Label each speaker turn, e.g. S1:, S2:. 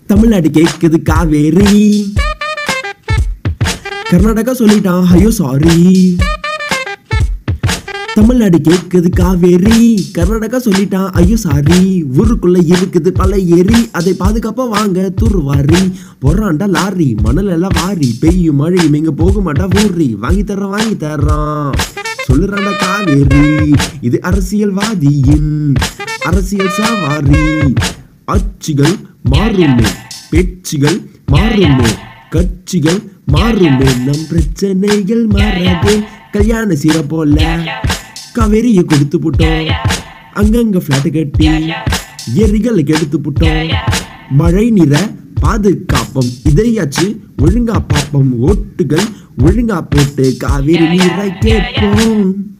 S1: தமிழ்நாடு கேக்குது காவேரி கர்நாடகா சொல்லிட்டான் ஐயோ சாரி தமிழ்நாடு கேக்குது காவேரி கர்நாடகா சொல்லிட்டான் ஐயோ சாரி ஊருக்குள்ள இருக்குது பல ஏரி அதை பாதுகாப்பா வாங்க துருவாரி பொறாண்டா லாரி மணல் எல்லாம் வாரி பெய்யும் மழையும் எங்க போக மாட்டா ஊரி வாங்கி தர்றோம் வாங்கி தர்றோம் சொல்லுறாண்டா காவேரி இது அரசியல்வாதியின் அரசியல் சவாரி ஆட்சிகள் மாறுமே பேச்சுகள் மாறுமே கட்சிகள் மாறுமே நம் பிரச்சனைகள் மாறாதே கல்யாண சீர போல காவேரியை கொடுத்து புட்டோம் அங்கங்க பிளாட் கட்டி எரிகளை கெடுத்து புட்டோம் மழை நிற பாதுகாப்போம் இதையாச்சு ஒழுங்கா பாப்போம் ஓட்டுகள் ஒழுங்கா போட்டு காவேரி நீரை கேட்போம்